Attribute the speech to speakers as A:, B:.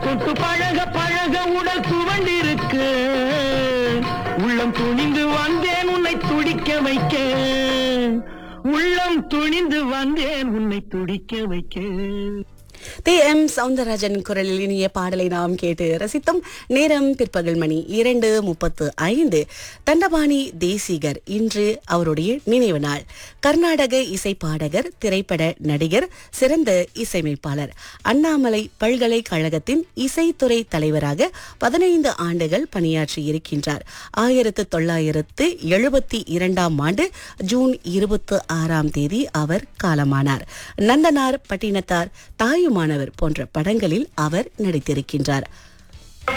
A: தொட்டு பழக பழக உடல் துவண்டிருக்கு உள்ளம் துணிந்து வந்தேன் உன்னை துடிக்க வைக்க உள்ளம் துணிந்து வந்தேன் உன்னை துடிக்க வைக்க
B: டி எம் சவுந்தரராஜன் குரலில் இனிய பாடலை நாம் கேட்டு ரசித்தோம் நேரம் பிற்பகல் மணி இரண்டு முப்பத்து ஐந்து தண்டபாணி தேசிகர் இன்று அவருடைய நினைவு நாள் கர்நாடக இசை பாடகர் திரைப்பட நடிகர் சிறந்த இசையமைப்பாளர் அண்ணாமலை பல்கலைக்கழகத்தின் இசைத்துறை தலைவராக பதினைந்து ஆண்டுகள் பணியாற்றி இருக்கின்றார் ஆயிரத்து தொள்ளாயிரத்து எழுபத்தி இரண்டாம் ஆண்டு ஜூன் இருபத்தி ஆறாம் தேதி அவர் காலமானார் நந்தனார் பட்டினத்தார் தாயுமானவர் போன்ற படங்களில் அவர் நடித்திருக்கின்றார்